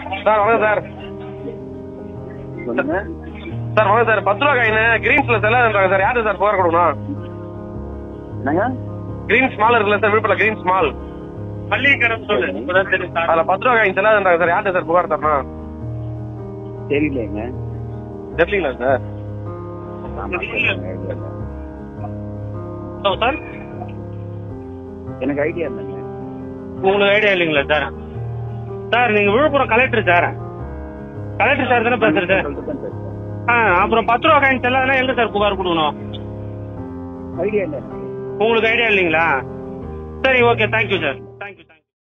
Sir வணக்கம் sir சொல்லுங்க sir வணக்கம் சார் பத்து ரூபா காயின் கிரீன்ஸ்ல செல்லாதுன்றாங்க சார் யாரு சார் புகார் கொடுக்கணும் என்னங்க கிரீன் ஸ்மால் இருக்குல்ல சார் விழுப்புரம் கிரீன் ஸ்மால் மல்லிகை கடை சொல்லு இப்பதான் தெரியும் சார் அதுல பத்து ரூபா காயின் செல்லாதுன்றாங்க சார் யார்கிட்ட சார் புகார் தரணும் தெரியலைங்க தெரியலீங்களா சார் ஆமா, சொல்லுங்க, idea இல்ல. ஹலோ சார் எனக்கு ஐடியா இல்லைங்க உங்களுக்கு ஐடியா இல்லைங்களா சார் சார் நீங்க Viluppuram collector sir collector sir தானே பேசுறது சொல்லிட்டு தான் பேசுறேன். ஆ அப்புறம் பத்து ரூபா காயின் செல்லாதுன்னா எங்க சார் புகார் கொடுக்கணும் ஐடியா இல்லை எனக்கு உங்களுக்கு ஐடியா இல்லைங்களா சரி okay thank you sir thank you thank you